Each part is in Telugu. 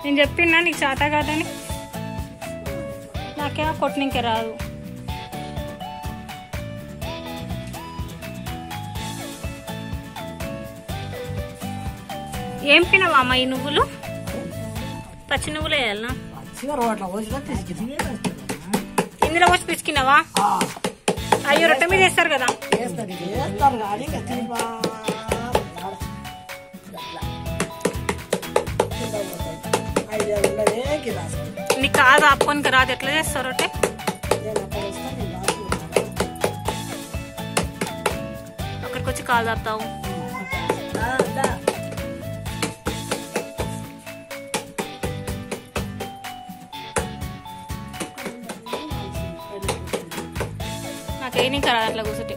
నేను చెప్పినా నీకు చేత కాదని నాకేమో కొట్టనికే రాదు ఏం పినవా అమ్మ ఈ నువ్వులు పచ్చి నువ్వులు వేయాలనా చివరి రోడ్ల పోసినా తీసుకుంది ఇందులో వచ్చి పిసికినావా అయ్యో రొట్టె మీద వేస్తారు కదా వేస్తారు వేస్తారు కానీ ఇక తినిపా ఐదు ఉన్నదే గిలాసు నీకు కాదు ఆపుకోనికి రాదు ఎట్లా చేస్తారు రొట్టె నేను అక్కడ వస్తా నేను రాసుకుంటాను అక్కడికి వచ్చి కాదు ఆపుతావు దా, దా. నాకేం నీకు రాదు అట్లా కూర్చుంటే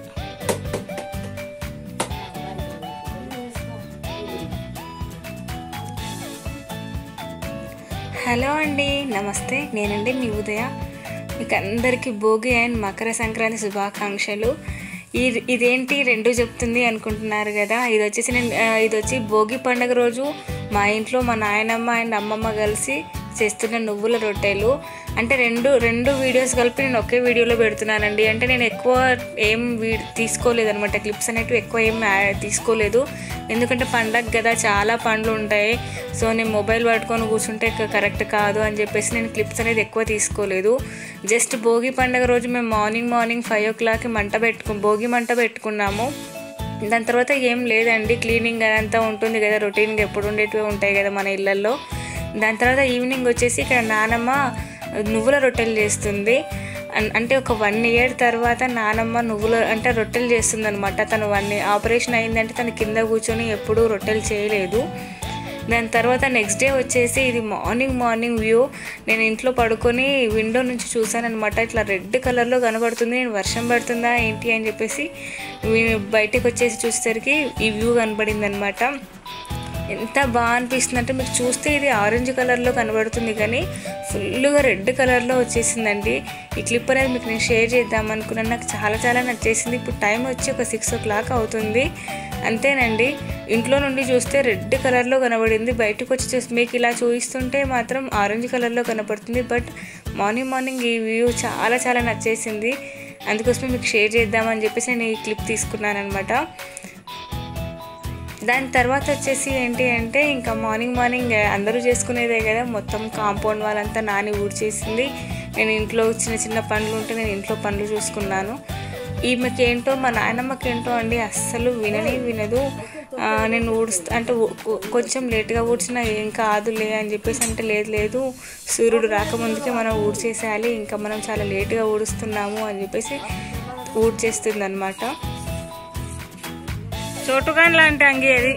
హలో అండి నమస్తే నేనండి మీ ఉదయ మీకు అందరికీ భోగి అండ్ మకర సంక్రాంతి శుభాకాంక్షలు ఈ ఇదేంటి రెండు చెప్తుంది అనుకుంటున్నారు కదా ఇది వచ్చేసి నేను ఆ, ఇది వచ్చి భోగి పండుగ రోజు మా ఇంట్లో మా నాయనమ్మ అండ్ అమ్మమ్మ కలిసి చేస్తున్న నువ్వుల రొట్టెలు అంటే రెండు రెండు వీడియోస్ కలిపి నేను ఒకే వీడియోలో పెడుతున్నానండి అంటే నేను ఎక్కువ ఏం వీ తీసుకోలేదు అనమాట క్లిప్స్ అనేటివి ఎక్కువ ఏం యా- తీసుకోలేదు ఎందుకంటే పండగ కదా చాలా పండ్లు ఉంటాయి సో నేను మొబైల్ పట్టుకొని కూర్చుంటే క- కరెక్ట్ కాదు అని చెప్పేసి నేను క్లిప్స్ అనేది ఎక్కువ తీసుకోలేదు జస్ట్ భోగి పండగ రోజు మేము మార్నింగ్ మార్నింగ్ ఫైవ్ ఓ క్లాక్కి మంట పెట్టుకు భోగి మంట పెట్టుకున్నాము దాని తర్వాత ఏం లేదండి క్లీనింగ్ అదంతా ఉంటుంది కదా రొటీన్గా ఎప్పుడు ఉండేటివి ఉంటాయి కదా మన ఇళ్ళల్లో దాని తర్వాత ఈవినింగ్ వచ్చేసి ఇక్కడ నానమ్మ నువ్వుల రొట్టెలు చేస్తుంది అన్- అంటే ఒక వన్ ఇయర్ తర్వాత నానమ్మ నువ్వుల అంటే రొట్టెలు చేస్తుంది అనమాట తను వన్ ఆపరేషన్ అయిందంటే తను కింద కూర్చొని ఎప్పుడూ రొట్టెలు చేయలేదు దాని తర్వాత నెక్స్ట్ డే వచ్చేసి ఇది మార్నింగ్ మార్నింగ్ వ్యూ నేను ఇంట్లో పడుకొని విండో నుంచి చూసాను అనమాట ఇట్లా రెడ్ కలర్లో కనబడుతుంది నేను వర్షం పడుతుందా ఏంటి అని చెప్పేసి వి- బయటికి వచ్చేసి చూసేసరికి ఈ వ్యూ కనబడింది అనమాట ఎంత బాగా అనిపిస్తుంది అంటే మీకు చూస్తే ఇది ఆరెంజ్ కలర్లో కనబడుతుంది కానీ ఫుల్గా రెడ్ కలర్లో వచ్చేసిందండి ఈ క్లిప్ అనేది మీకు నేను షేర్ చేద్దాం అనుకున్నాను నాకు చాలా చాలా నచ్చేసింది ఇప్పుడు టైం వచ్చి ఒక సిక్స్ ఓ క్లాక్ అవుతుంది అంతేనండి ఇంట్లో నుండి చూస్తే రెడ్ కలర్లో కనబడింది బయటకు వచ్చి చూస్తే మీకు ఇలా చూపిస్తుంటే మాత్రం ఆరెంజ్ కలర్లో కనపడుతుంది బట్ మార్నింగ్ మార్నింగ్ ఈ వ్యూ చాలా చాలా నచ్చేసింది అందుకోసమే మీకు షేర్ చేద్దామని చెప్పేసి నేను ఈ క్లిప్ తీసుకున్నాను అనమాట దాని తర్వాత వచ్చేసి ఏంటి అంటే ఇంకా మార్నింగ్ మార్నింగ్ అందరూ చేసుకునేదే కదా మొత్తం కాంపౌండ్ వాళ్ళంతా నాని ఊడ్చేసింది నేను ఇంట్లో చిన్న చిన్న పనులు ఉంటే నేను ఇంట్లో పనులు చూసుకున్నాను ఈమెకి ఏంటో మా నాయనమ్మకి ఏంటో అండి అస్సలు వినని వినదు ఆ, నేను ఊడుస్తా అంటే ఊ- ఊ- కొంచెం లేట్గా ఊడ్చినా ఏం కాదులే అని చెప్పేసి అంటే లేదు లేదు సూర్యుడు రాకముందుకే మనం ఊడ్చేసేయాలి ఇంకా మనం చాలా లేట్గా ఊడుస్తున్నాము అని చెప్పేసి ఊడ్చేస్తుంది అనమాట చోటుగాని లాంటి అంగి అది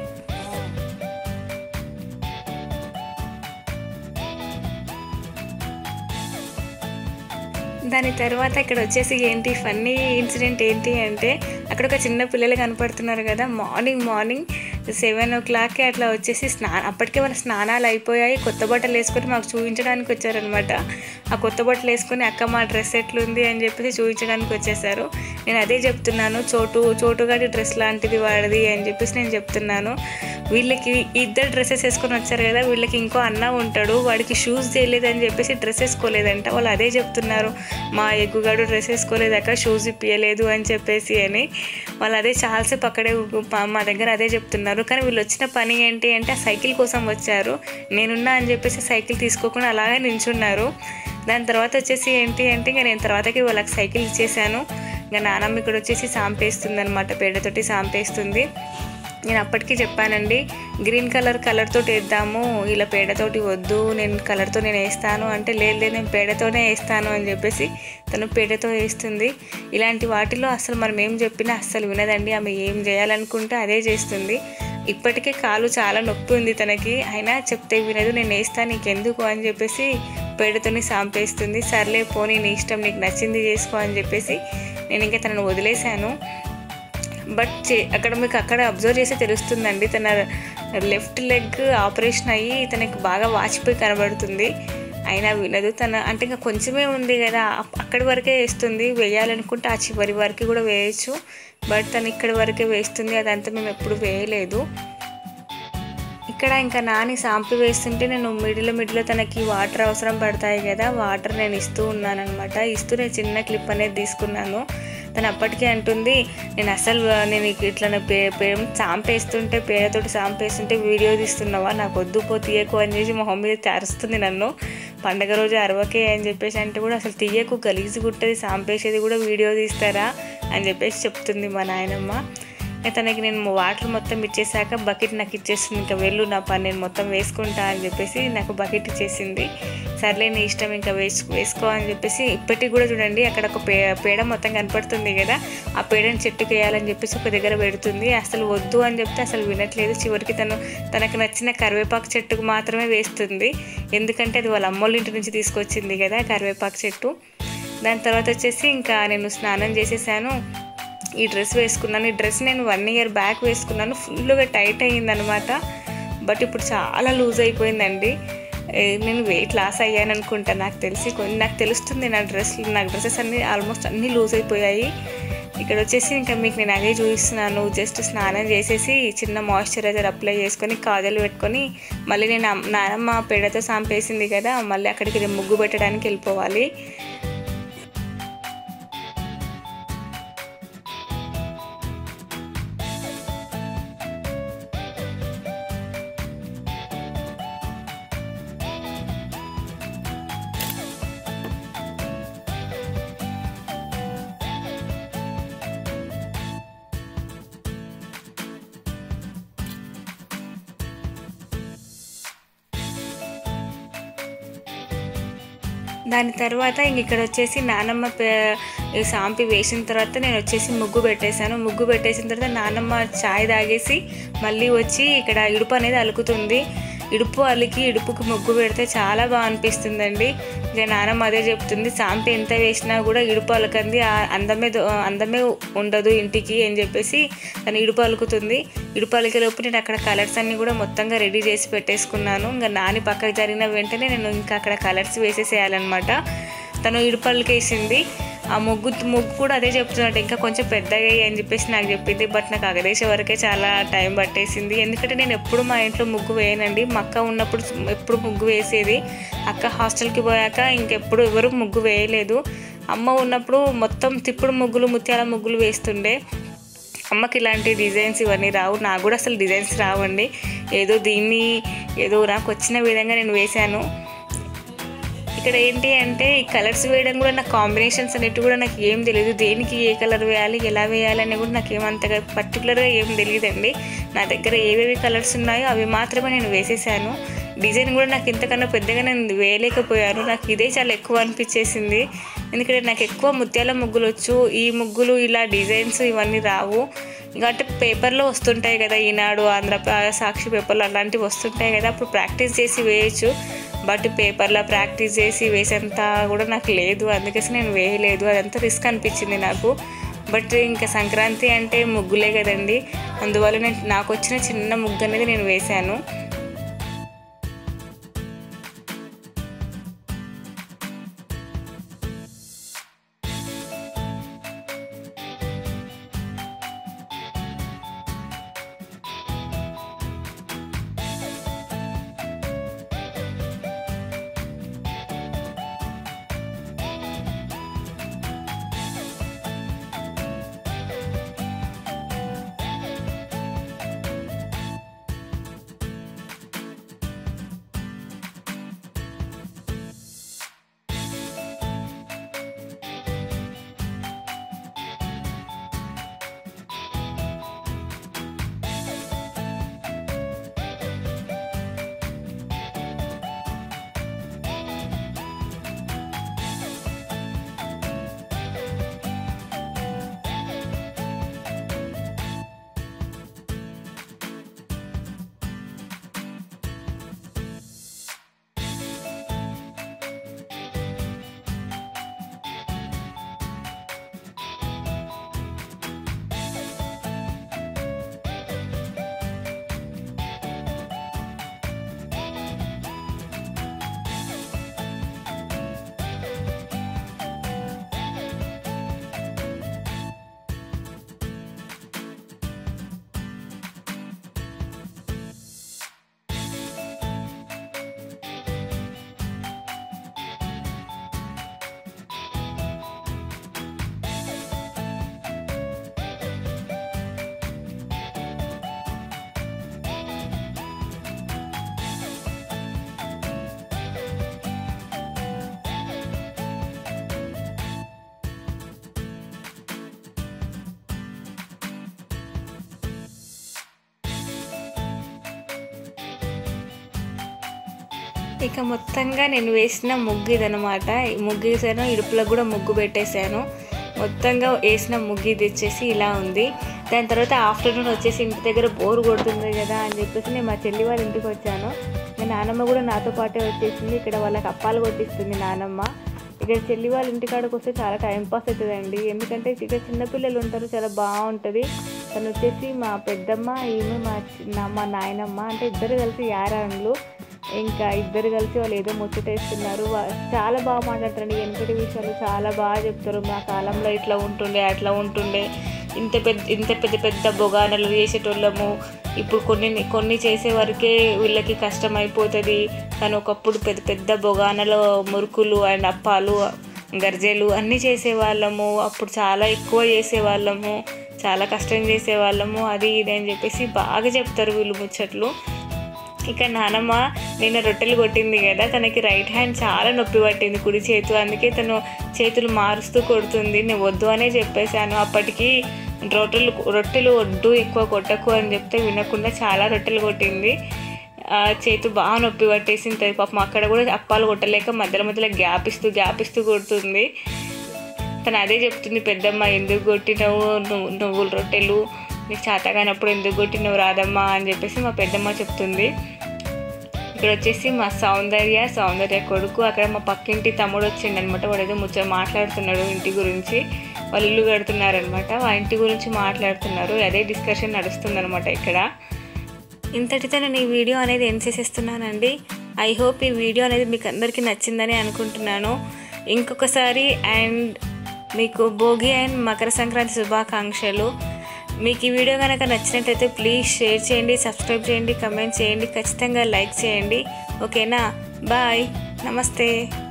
దాని తర్వాత ఇక్కడ వచ్చేసి ఏంటి ఫన్నీ ఇన్సిడెంట్ ఏంటి అంటే అక్కడ ఒక చిన్న పిల్లలు కనపడుతున్నారు కదా మార్నింగ్ మార్నింగ్ సెవెన్ ఓ క్లాక్కి అట్లా వచ్చేసి స్నా అప్పటికే వాళ్ళ స్నానాలు అయిపోయాయి కొత్త బట్టలు వేసుకొని మాకు చూపించడానికి వచ్చారనమాట ఆ కొత్త బట్టలు వేసుకొని అక్క మా డ్రెస్ ఎట్లుంది అని చెప్పేసి చూపించడానికి వచ్చేసారు నేను అదే చెప్తున్నాను చోటు చోటుగాడి డ్రెస్ లాంటిది వాడిది అని చెప్పేసి నేను చెప్తున్నాను వీళ్ళకి ఇద్దరు డ్రెస్సెస్ వేసుకొని వచ్చారు కదా వీళ్ళకి ఇంకో అన్న ఉంటాడు వాడికి షూస్ చేయలేదని చెప్పేసి డ్రెస్ వేసుకోలేదంట వాళ్ళు అదే చెప్తున్నారు మా ఎగ్గుగాడు డ్రెస్ వేసుకోలేదాక షూస్ ఇప్పియలేదు అని చెప్పేసి అని వాళ్ళు అదే చాలాసేపు అక్కడే ప- మా దగ్గర అదే చెప్తున్నారు కానీ వీళ్ళు వచ్చిన పని ఏంటి అంటే ఆ సైకిల్ కోసం వచ్చారు నేనున్నా అని చెప్పేసి సైకిల్ తీసుకోకుండా అలాగే నించున్నారు దాని తర్వాత వచ్చేసి ఏంటి అంటే ఇంకా నేను తర్వాతకి వాళ్ళకి సైకిల్ ఇచ్చేసాను ఇంకా నానమ్మ ఇక్కడ వచ్చేసి సాంపేస్తుంది అనమాట పేడతోటి సాంపేస్తుంది నేను అప్పటికి చెప్పానండి గ్రీన్ కలర్ కలర్ తోటి వేద్దాము ఇలా పేడతోటి వద్దు నేను కలర్తో నేను వేస్తాను అంటే లేదు లేదు నేను పేడతోనే వేస్తాను అని చెప్పేసి తను పేడతో వేస్తుంది ఇలాంటి వాటిలో అసలు మనం ఏం చెప్పినా అస్సలు వినదండి ఆమె ఏం చేయాలనుకుంటే అదే చేస్తుంది ఇప్పటికే కాలు చాలా నొప్పి ఉంది తనకి అయినా చెప్తే వినదు నేను వేస్తా నీకెందుకు అని చెప్పేసి పేడతోని సాంపేస్తుంది సర్లే పోనీ నీ ఇష్టం నీకు నచ్చింది చేసుకో అని చెప్పేసి నేను ఇంకా తనను వదిలేశాను బట్ చే- అక్కడ మీకు అక్కడ అబ్జర్వ్ చేస్తే తెలుస్తుందండి తన లెఫ్ట్ లెగ్ ఆపరేషన్ అయ్యి తనకి బాగా వాచిపోయి కనబడుతుంది అయినా వినదు తన అంటే ఇంకా కొంచెమే ఉంది కదా అప్- అక్కడి వరకే వేస్తుంది వేయాలనుకుంటే ఆ చివరి వరకు కూడా వేయచ్చు బట్ తను ఇక్కడి వరకే వేస్తుంది అదంతా మేము ఎప్పుడు వేయలేదు ఇక్కడ ఇంకా నాని సాంపి వేస్తుంటే నేను మిడిలో మిడిలో తనకి వాటర్ అవసరం పడతాయి కదా వాటర్ నేను ఇస్తూ ఉన్నాను అనమాట ఇస్తూ నేను చిన్న క్లిప్ అనేది తీసుకున్నాను తను అప్పటికే అంటుంది నేను అసలు నేను ఇట్లా నా పే పే సాంపేస్తుంటే పేడతోటి సాంపేస్తుంటే వీడియో తీస్తున్నావా నాకు వద్దు పో తీయకు అని చేసి మొహం మీద అరుస్తుంది నన్ను పండగ రోజు అరవకే అని చెప్పేసి అంటే కూడా అసలు తీయకు గలీజు గుట్టది సాంపేసేది కూడా వీడియో తీస్తారా అని చెప్పేసి చెప్తుంది మా నాయనమ్మ ఇంకా తనకి నేను వాటర్ మొత్తం ఇచ్చేసాక బకెట్ నాకు ఇచ్చేస్తుంది ఇంకా వెళ్ళు నా పని నేను మొత్తం వేసుకుంటా అని చెప్పేసి నాకు బకెట్ ఇచ్చేసింది సర్లే నీ ఇష్టం ఇంకా వేసు వేసుకో అని చెప్పేసి ఇప్పటికి కూడా చూడండి అక్కడ ఒక పే పేడ మొత్తం కనపడుతుంది కదా ఆ పేడని చెట్టుకి వేయాలని చెప్పేసి ఒక దగ్గర పెడుతుంది అసలు వద్దు అని చెప్తే అసలు వినట్లేదు చివరికి తను తనకు నచ్చిన కరివేపాకు చెట్టుకు మాత్రమే వేస్తుంది ఎందుకంటే అది వాళ్ళ అమ్మోళ్ళ ఇంటి నుంచి తీసుకొచ్చింది కదా కరివేపాకు చెట్టు దాని తర్వాత వచ్చేసి ఇంకా నేను స్నానం చేసేసాను ఈ డ్రెస్ వేసుకున్నాను ఈ డ్రెస్ నేను వన్ ఇయర్ బ్యాక్ వేసుకున్నాను ఫుల్గా టైట్ అయ్యిందనమాట బట్ ఇప్పుడు చాలా లూజ్ అయిపోయిందండి ఏ, నేను వెయిట్ లాస్ అయ్యాను అనుకుంటా నాకు తెలిసి కొన్ని నాకు తెలుస్తుంది నా డ్రెస్ నా డ్రెస్సెస్ అన్నీ ఆల్మోస్ట్ అన్నీ లూజ్ అయిపోయాయి ఇక్కడ వచ్చేసి ఇంకా మీకు నేను అదే చూపిస్తున్నాను జస్ట్ స్నానం చేసేసి చిన్న మాయిశ్చరైజర్ అప్లై చేసుకొని కాజలు పెట్టుకొని మళ్ళీ నేను అమ్- నానమ్మ పేడతో సాంపేసింది కదా మళ్ళీ అక్కడికి ముగ్గు పెట్టడానికి వెళ్ళిపోవాలి దాని తర్వాత ఇంక ఇక్కడ వచ్చేసి నానమ్మ పే- ఈ సాంపి వేసిన తర్వాత నేను వచ్చేసి ముగ్గు పెట్టేశాను ముగ్గు పెట్టేసిన తర్వాత నానమ్మ చాయ్ తాగేసి మళ్ళీ వచ్చి ఇక్కడ ఇడుపు అనేది అలుకుతుంది ఇడుపు అలికి ఇడుపుకి ముగ్గు పెడితే చాలా బాగా అనిపిస్తుందండి ఇక నానమ్మ అదే చెప్తుంది సాంపి ఎంత వేసినా కూడా ఇడుపు అలకంది ఆ అందమే దో- అందమే ఉండదు ఇంటికి అని చెప్పేసి తను ఇడుపు అలుకుతుంది ఇడుపు అలికే లోపు నేను అక్కడ కలర్స్ అన్ని కూడా మొత్తంగా రెడీ చేసి పెట్టేసుకున్నాను ఇంకా నాని పక్కకి జరిగిన వెంటనే నేను ఇంకా అక్కడ కలర్స్ వేసేసేయాలన్నమాట తను ఇడుపలకేసింది ఆ ముగ్గు ముగ్గు కూడా అదే చెప్తున్నట్టు ఇంకా కొంచెం పెద్దగా అయ్యి అని చెప్పేసి నాకు చెప్పింది బట్ నాకు అగదేశ వరకే చాలా టైం పట్టేసింది ఎందుకంటే నేను ఎప్పుడు మా ఇంట్లో ముగ్గు వేయనండి మా అక్క ఉన్నప్పుడు ఎప్పుడు ముగ్గు వేసేది అక్క హాస్టల్కి పోయాక ఇంకెప్పుడు ఎవరు ముగ్గు వేయలేదు అమ్మ ఉన్నప్పుడు మొత్తం తిప్పుడు ముగ్గులు ముత్యాల ముగ్గులు వేస్తుండే అమ్మకి ఇలాంటి డిజైన్స్ ఇవన్నీ రావు నాకు కూడా అసలు డిజైన్స్ రావండి ఏదో దీన్ని ఏదో నాకు వచ్చిన విధంగా నేను వేశాను ఇక్కడ ఏంటి అంటే ఈ కలర్స్ వేయడం కూడా నాకు కాంబినేషన్స్ అనేవి కూడా నాకు ఏం తెలియదు దేనికి ఏ కలర్ వేయాలి ఎలా వేయాలి అని కూడా నాకు ఏమంతగా పర్టికులర్గా ఏం తెలియదండి నా దగ్గర ఏవేవి కలర్స్ ఉన్నాయో అవి మాత్రమే నేను వేసేసాను డిజైన్ కూడా నాకు ఇంతకన్నా పెద్దగా నేను వేయలేకపోయాను నాకు ఇదే చాలా ఎక్కువ అనిపించేసింది ఎందుకంటే నాకు ఎక్కువ ముత్యాల ముగ్గులు వచ్చు ఈ ముగ్గులు ఇలా డిజైన్స్ ఇవన్నీ రావు ఇంకా అంటే పేపర్లో వస్తుంటాయి కదా ఈనాడు ఆంధ్ర సాక్షి పేపర్లో అలాంటివి వస్తుంటాయి కదా అప్పుడు ప్రాక్టీస్ చేసి వేయచ్చు బట్ పేపర్లో ప్రాక్టీస్ చేసి వేసేంత కూడా నాకు లేదు అందుకేసి నేను వేయలేదు అదంతా రిస్క్ అనిపించింది నాకు బట్ ఇంకా సంక్రాంతి అంటే ముగ్గులే కదండి అందువల్ల నేను నాకు వచ్చిన చిన్న ముగ్గు అనేది నేను వేశాను ఇక మొత్తంగా నేను వేసిన ముగ్గు ఇదనమాట ఈ ముగ్గు వేసాను ఇడుపులకు కూడా ముగ్గు పెట్టేశాను మొత్తంగా వేసిన ముగ్గు ఇది వచ్చేసి ఇలా ఉంది దాని తర్వాత ఆఫ్టర్నూన్ వచ్చేసి ఇంటి దగ్గర బోర్ కొడుతుంది కదా అని చెప్పేసి నేను మా చెల్లి వాళ్ళ ఇంటికి వచ్చాను మా నాన్నమ్మ కూడా నాతో పాటే వచ్చేసింది ఇక్కడ వాళ్ళకి అప్పాలు కొట్టిస్తుంది నానమ్మ ఇక్కడ చెల్లి వాళ్ళ ఇంటికాడకు వస్తే చాలా టైం పాస్ అవుతుందండి ఎందుకంటే ఇక్కడ చిన్నపిల్లలు ఉంటారు చాలా బాగుంటుంది తను వచ్చేసి మా పెద్దమ్మ ఈమె మా చిన్న మా నాయనమ్మ అంటే ఇద్దరు కలిసి యారాన్లు ఇంకా ఇద్దరు కలిసి వాళ్ళు ఏదో ముచ్చటేస్తున్నారు వా- చాలా బాగా మాట్లాడతారండి వెనకటి విషయాలు చాలా బాగా చెప్తారు మా కాలంలో ఇట్లా ఉంటుండే అట్లా ఉంటుండే ఇంత పెద్ద ఇంత పెద్ద పెద్ద బొగానలు చేసేటోళ్ళము ఇప్పుడు కొన్ని కొన్ని చేసే వరకే వీళ్ళకి కష్టం అయిపోతుంది కానీ ఒకప్పుడు పెద్ద పెద్ద బొగానలో మురుకులు అండ్ అప్పాలు గర్జెలు అన్నీ చేసేవాళ్ళము అప్పుడు చాలా ఎక్కువ చేసేవాళ్ళము చాలా కష్టం చేసేవాళ్ళము అది ఇది అని చెప్పేసి బాగా చెప్తారు వీళ్ళు ముచ్చట్లు ఇక నానమ్మ నిన్న రొట్టెలు కొట్టింది కదా తనకి రైట్ హ్యాండ్ చాలా నొప్పి పట్టింది కుడి చేతు అందుకే తను చేతులు మారుస్తూ కొడుతుంది నేను వద్దు అనే చెప్పేశాను అప్పటికి రొట్టెలు రొట్టెలు వద్దు ఎక్కువ కొట్టకు అని చెప్తే వినకుండా చాలా రొట్టెలు కొట్టింది ఆ, చేతు బాగా నొప్పి పట్టేసింది పాపం అక్కడ కూడా అప్పాలు కొట్టలేక మధ్యలో మధ్యలో గ్యాప్ ఇస్తూ గ్యాప్ ఇస్తూ కొడుతుంది తను అదే చెప్తుంది పెద్దమ్మ ఎందుకు కొట్టినవు నువ్వు నువ్వుల రొట్టెలు నీకు చేతగానప్పుడు ఎందుకు కొట్టినవు రాదమ్మా అని చెప్పేసి మా పెద్దమ్మ చెప్తుంది ఇక్కడ వచ్చేసి మా సౌందర్య సౌందర్య కొడుకు అక్కడ మా పక్కింటి తమ్ముడు వచ్చిండు అనమాట వాడు ఏదో ముచ్చట మాట్లాడుతున్నాడు ఇంటి గురించి వాళ్ళు ఇల్లు కడుతున్నారనమాట ఆ ఇంటి గురించి మాట్లాడుతున్నారు అదే డిస్కషన్ నడుస్తుందన్నమాట ఇక్కడ ఇంతటితో నేను ఈ వీడియో అనేది ఎండ్ చేసేస్తున్నానండి ఐ హోప్ ఈ వీడియో అనేది మీకు అందరికీ నచ్చిందని అనుకుంటున్నాను ఇంకొకసారి అండ్ మీకు భోగి అండ్ మకర సంక్రాంతి శుభాకాంక్షలు మీకు ఈ వీడియో కనుక నచ్చినట్టయితే ప్లీజ్ షేర్ చేయండి సబ్స్క్రైబ్ చేయండి కమెంట్ చేయండి ఖచ్చితంగా లైక్ చేయండి ఓకేనా బాయ్ నమస్తే